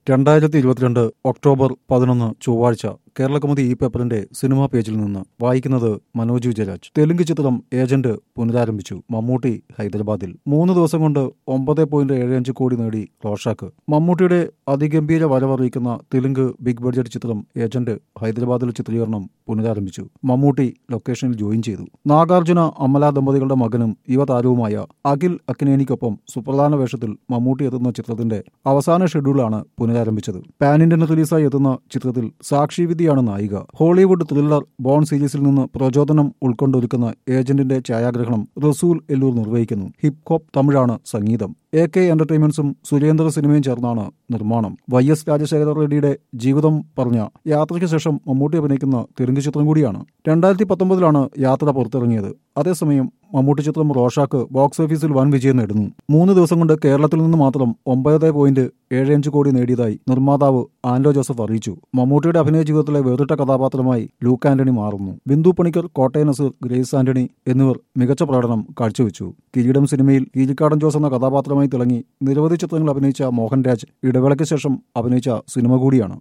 രണ്ടായിരത്തി ഇരുപത്തിരണ്ട് ഒക്ടോബർ പതിനൊന്ന് ചൊവ്വാഴ്ച കേരളകൗമുദി ഈ പേപ്പറിന്റെ സിനിമാ പേജിൽ നിന്ന് വായിക്കുന്നത് മനോജ് വിജയരാജ് തെലുങ്ക് ചിത്രം ഏജന്റ് പുനരാരംഭിച്ചു മമ്മൂട്ടി ഹൈദരാബാദിൽ മൂന്ന് ദിവസം കൊണ്ട് ഒമ്പത് പോയിന്റ് ഏഴ് അഞ്ച് കോടി നേടി റോഷാക്ക് മമ്മൂട്ടിയുടെ അതിഗംഭീര വരവറിയിക്കുന്ന തെലുങ്ക് ബിഗ് ബഡ്ജറ്റ് ചിത്രം ഏജന്റ് ഹൈദരാബാദിൽ ചിത്രീകരണം പുനരാരംഭിച്ചു മമ്മൂട്ടി ലൊക്കേഷനിൽ ജോയിൻ ചെയ്തു നാഗാർജുന അമല ദമ്പതികളുടെ മകനും യുവതാരവുമായ അഖിൽ അക്കിനേനിക്കൊപ്പം സുപ്രധാന വേഷത്തിൽ മമ്മൂട്ടി എത്തുന്ന ചിത്രത്തിന്റെ അവസാന ഷെഡ്യൂളാണ് പുനരാരംഭിച്ചത് പാൻ ഇന്ത്യൻ റിലീസായി എത്തുന്ന ചിത്രത്തിൽ സാക്ഷി വിധിയാണ് നായിക ഹോളിവുഡ് ത്രില്ലർ ബോൺ സീരീസിൽ നിന്ന് പ്രചോദനം ഉൾക്കൊണ്ടൊരുക്കുന്ന ഏജന്റിന്റെ ഛായാഗ്രഹണം റസൂൽ എല്ലൂർ നിർവഹിക്കുന്നു ഹിപ് ഹോപ്പ് തമിഴാണ് സംഗീതം എ കെ എന്റർടൈൻമെന്റ്സും സുരേന്ദ്ര സിനിമയും ചേർന്നാണ് നിർമ്മാണം വൈ എസ് രാജശേഖര റെഡ്ഡിയുടെ ജീവിതം പറഞ്ഞ യാത്രയ്ക്ക് ശേഷം മമ്മൂട്ടി അഭിനയിക്കുന്ന തെലുങ്ക് ചിത്രം കൂടിയാണ് രണ്ടായിരത്തി പത്തൊമ്പതിലാണ് യാത്ര പുറത്തിറങ്ങിയത് അതേസമയം മമ്മൂട്ടി ചിത്രം റോഷാക്ക് ബോക്സ് ഓഫീസിൽ വൻ വിജയം നേടുന്നു മൂന്ന് ദിവസം കൊണ്ട് കേരളത്തിൽ നിന്ന് മാത്രം ഒമ്പത് പോയിന്റ് ഏഴ് അഞ്ച് കോടി നേടിയതായി നിർമ്മാതാവ് ആൻഡോ ജോസഫ് അറിയിച്ചു മമ്മൂട്ടിയുടെ അഭിനയ ജീവിതത്തിലെ വേറിട്ട കഥാപാത്രമായി ലൂക്ക് ആന്റണി മാറുന്നു ബിന്ദു പണിക്കർ കോട്ടയ നസീർ ഗ്രേസ് ആന്റണി എന്നിവർ മികച്ച പ്രകടനം കാഴ്ചവെച്ചു കിരീടം സിനിമയിൽ കീരിക്കാടൻ ജോസ് എന്ന കഥാപാത്രമായി തിളങ്ങി നിരവധി ചിത്രങ്ങൾ അഭിനയിച്ച മോഹൻരാജ് ഇടവേളയ്ക്ക് ശേഷം അഭിനയിച്ച സിനിമ കൂടിയാണ്